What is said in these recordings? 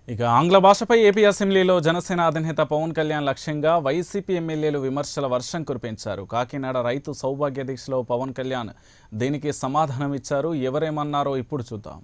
ఇక ఆంగ్ల భాషపై ఏపీ అసెంబ్లీలో జనసేన అధినేత పవన్ కళ్యాణ్ లక్ష్యంగా వైసీపీ ఎమ్మెల్యేలు విమర్శల వర్షం కురిపించారు కాకినాడ రైతు సౌభాగ్య దీక్షలో పవన్ కళ్యాణ్ దీనికి సమాధానం ఇచ్చారు ఎవరేమన్నారో ఇప్పుడు చూద్దాం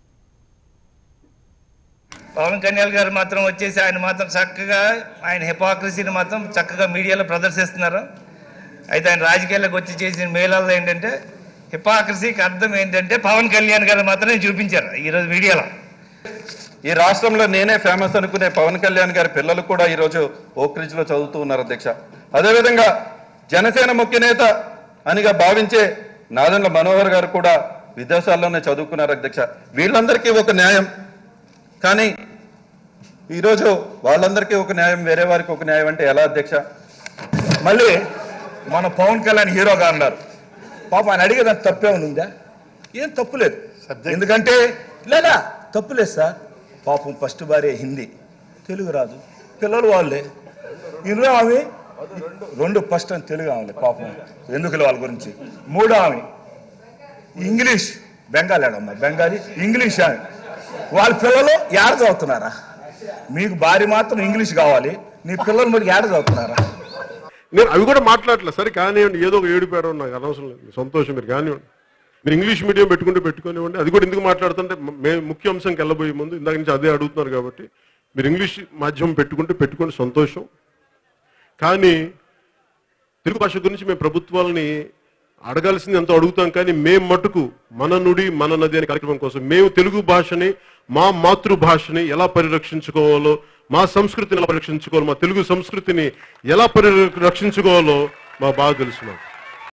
పవన్ కళ్యాణ్ గారు మాత్రం వచ్చేసి ఆయన మాత్రం చక్కగా ఆయన హిపోక్రసీని మాత్రం చక్కగా మీడియాలో ప్రదర్శిస్తున్నారు అయితే ఆయన రాజకీయాల్లోకి వచ్చి చేసిన మేళాల్లో ఏంటంటే హిపోక్రసీకి అర్థం ఏంటంటే పవన్ కళ్యాణ్ గారు మాత్రమే చూపించారు ఈరోజు మీడియాలో ఈ రాష్ట్రంలో నేనే ఫేమస్ అనుకునే పవన్ కళ్యాణ్ గారి పిల్లలు కూడా ఈరోజు ఓక్రిడ్జ్ లో చదువుతూ ఉన్నారు అధ్యక్ష అదేవిధంగా జనసేన ముఖ్య నేత అనిగా భావించే నాదెండ్ల మనోహర్ గారు కూడా విదేశాల్లోనే చదువుకున్నారు అధ్యక్ష వీళ్ళందరికీ ఒక న్యాయం కానీ ఈరోజు వాళ్ళందరికీ ఒక న్యాయం వేరే వారికి ఒక న్యాయం అంటే ఎలా అధ్యక్ష మళ్ళీ మన పవన్ కళ్యాణ్ హీరోగా అన్నారు పాప ఆయన అడిగేదానికి తప్పే ఉందా ఏం తప్పు లేదు ఎందుకంటే లేదా తప్పు లేదు సార్ పాపం ఫస్ట్ భార్య హిందీ తెలుగు రాదు పిల్లలు వాళ్ళే ఇరవై ఆమె రెండు ఫస్ట్ అని తెలుగు ఆమె పాపం ఎందుకు వాళ్ళ గురించి మూడో ఆమె ఇంగ్లీష్ బెంగాలీ ఆడమ్మ బెంగాలీ ఇంగ్లీష్ ఆమె వాళ్ళ పిల్లలు ఏడ చదువుతున్నారా మీకు భార్య మాత్రం ఇంగ్లీష్ కావాలి నీ పిల్లలు మరి ఏడ చదువుతున్నారా నేను అవి కూడా మాట్లాడలేదు సరే కానివ్వండి ఏదో ఒక ఏడిపారు నాకు అనవసరం లేదు సంతోషం మీరు కానివ్వండి మీరు ఇంగ్లీష్ మీడియం పెట్టుకుంటే పెట్టుకోనివ్వండి అది కూడా ఎందుకు మాట్లాడుతుంటే మేము ముఖ్య అంశంకి వెళ్ళబోయే ముందు ఇందాక నుంచి అదే అడుగుతున్నారు కాబట్టి మీరు ఇంగ్లీష్ మాధ్యమం పెట్టుకుంటే పెట్టుకోండి సంతోషం కానీ తెలుగు భాష గురించి మేము ప్రభుత్వాలని అడగాల్సింది ఎంతో అడుగుతాం కానీ మేము మటుకు మన నుడి మన నది అనే కార్యక్రమం కోసం మేము తెలుగు భాషని మా మాతృభాషని ఎలా పరిరక్షించుకోవాలో మా సంస్కృతిని ఎలా పరిరక్షించుకోవాలో మా తెలుగు సంస్కృతిని ఎలా పరిరక్షించుకోవాలో మా బాగా తెలుసు మాకు